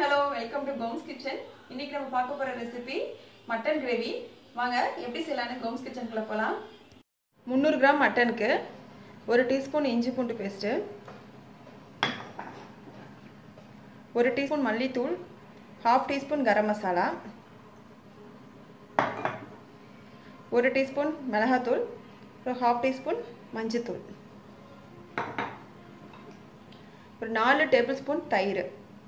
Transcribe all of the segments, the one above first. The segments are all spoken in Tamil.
ஹலோ வெல்கம் டு கோம்ஸ் கிச்சன் இன்னைக்கு நம்ம பார்க்க போற ரெசிபி மட்டன் கிரேவி வாங்க எப்படி செய்யலாம்னு கோம்ஸ் கிச்சனுக்குள்ள போகலாம் முந்நூறு கிராம் மட்டனுக்கு ஒரு டீஸ்பூன் இஞ்சி பூண்டு பேஸ்ட்டு ஒரு டீஸ்பூன் மல்லித்தூள் ஹாஃப் டீஸ்பூன் கரம் மசாலா ஒரு டீஸ்பூன் மிளகாத்தூள் ஒரு ஹாஃப் டீஸ்பூன் மஞ்சத்தூள் ஒரு நாலு டேபிள் ஸ்பூன் தயிர்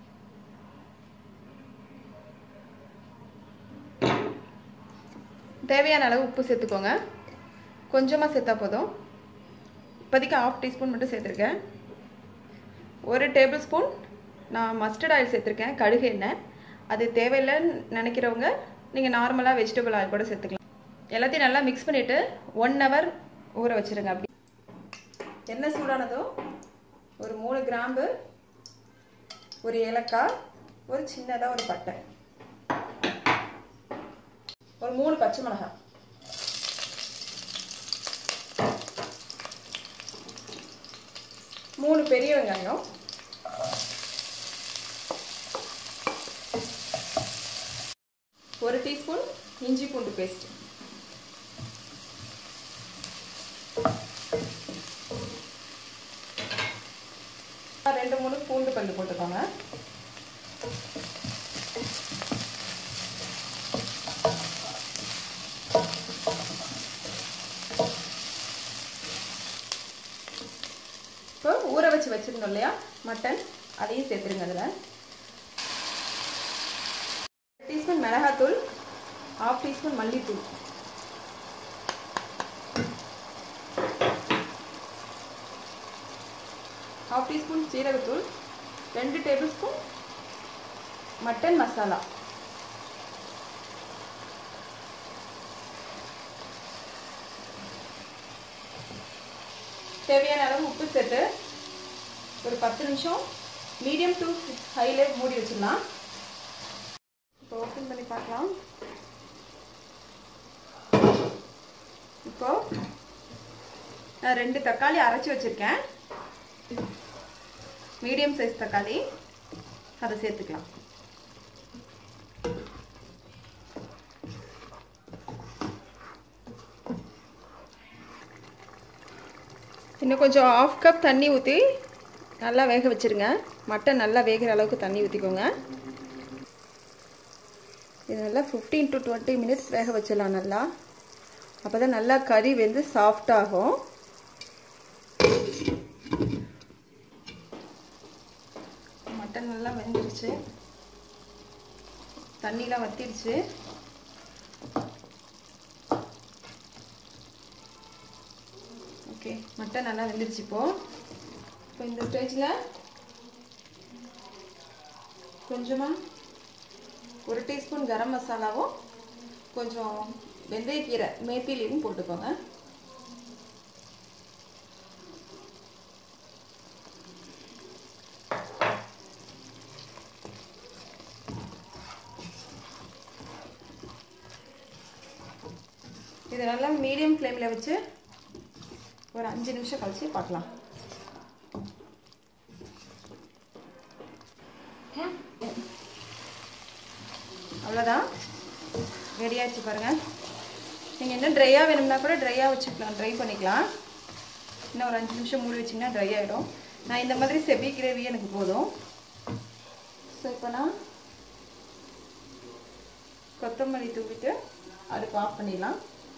தேவையான அளவு உப்பு சேர்த்துக்கோங்க கொஞ்சமாக சேர்த்தா போதும் இப்போதைக்கு ஆஃப் டீஸ்பூன் மட்டும் சேர்த்துருக்கேன் ஒரு டேபிள் ஸ்பூன் நான் மஸ்டர்ட் ஆயில் சேர்த்துருக்கேன் கடுகு எண்ணெய் அது தேவையில்லைன்னு நினைக்கிறவங்க நீங்கள் நார்மலாக வெஜிடபிள் ஆயில் கூட சேர்த்துக்கலாம் எல்லாத்தையும் நல்லா மிக்ஸ் பண்ணிவிட்டு ஒன் ஹவர் ஊற வச்சுருங்க அப்படி எண்ணெய் சூடானதும் ஒரு மூணு கிராம்பு ஒரு ஏலக்காய் ஒரு சின்னதாக ஒரு பட்டை ஒரு மூணு பச்சை மிளகாய் மூணு பெரிய வெங்காயம் ஒரு டீஸ்பூன் இஞ்சி பூண்டு பேஸ்ட் ரெண்டு மூணு பூண்டு பல்லு போட்டுக்கோங்க இப்போ ஊற வச்சு வச்சிருந்தோம் இல்லையா மட்டன் அதையும் சேர்த்துருங்க அதில் டீஸ்பூன் மிளகாத்தூள் ஹாஃப் டீஸ்பூன் மல்லித்தூள் ஹாஃப் டீஸ்பூன் சீரகத்தூள் ரெண்டு டேபிள் ஸ்பூன் மட்டன் மசாலா தேவையான அளவு உப்பு சேர்த்து ஒரு பத்து நிமிஷம் மீடியம் டு ஹைல மூடி வச்சிடலாம் இப்போ ஓப்பன் பண்ணி பார்க்கலாம் இப்போ நான் ரெண்டு தக்காளி அரைச்சி வச்சிருக்கேன் மீடியம் சைஸ் தக்காளி அதை சேர்த்துக்கலாம் இன்னும் கொஞ்சம் ஆஃப் கப் தண்ணி ஊற்றி நல்லா வேக வச்சுருங்க மட்டன் நல்லா வேகிற அளவுக்கு தண்ணி ஊற்றிக்கோங்க இது நல்லா ஃபிஃப்டீன் டு டுவெண்ட்டி மினிட்ஸ் வேக வச்சிடலாம் நல்லா அப்போ தான் நல்லா கறி வெந்து சாஃப்டாகும் மட்டன் நல்லா வெந்துருச்சு தண்ணிலாம் வத்திடுச்சு ஓகே மட்டன் நல்லா வெந்துருச்சு இப்போ இப்போ இந்த ஸ்டேஜில் கொஞ்சமாக ஒரு டீஸ்பூன் கரம் மசாலாவும் கொஞ்சம் வெந்தயக்கீரை மேத்திலையும் போட்டுக்கோங்க இது நல்லா மீடியம் ஃப்ளேமில் வச்சு ஒரு அஞ்சு நிமிஷம் கழிச்சு பார்க்கலாம் அவ்வளோதான் ரெடி ஆச்சு பாருங்கள் நீங்கள் இன்னும் ட்ரையாக வேணும்னா கூட ட்ரையாக வச்சுக்கலாம் ட்ரை பண்ணிக்கலாம் இன்னும் ஒரு அஞ்சு நிமிஷம் மூடி வச்சிங்கன்னா ட்ரை ஆகிடும் நான் இந்த மாதிரி செபி கிரேவி எனக்கு போதும் ஸோ இப்போ நான் கொத்தமல்லி தூவிட்டு அடுப்பு ஆஃப் பண்ணிடலாம்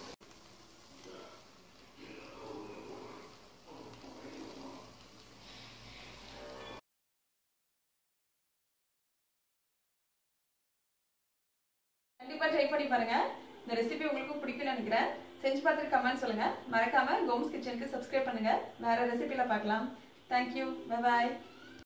கண்டிப்பாக ட்ரை பண்ணி பாருங்க இந்த ரெசிபி உங்களுக்கு பிடிக்கும்னு நினைக்கிறேன் செஞ்சு பார்த்துட்டு கமெண்ட் சொல்லுங்க மறக்காம கோம்ஸ் கிச்சனுக்கு சப்ஸ்கிரைப் பண்ணுங்க வேற ரெசிபியில் பார்க்கலாம் தேங்க்யூ பாய்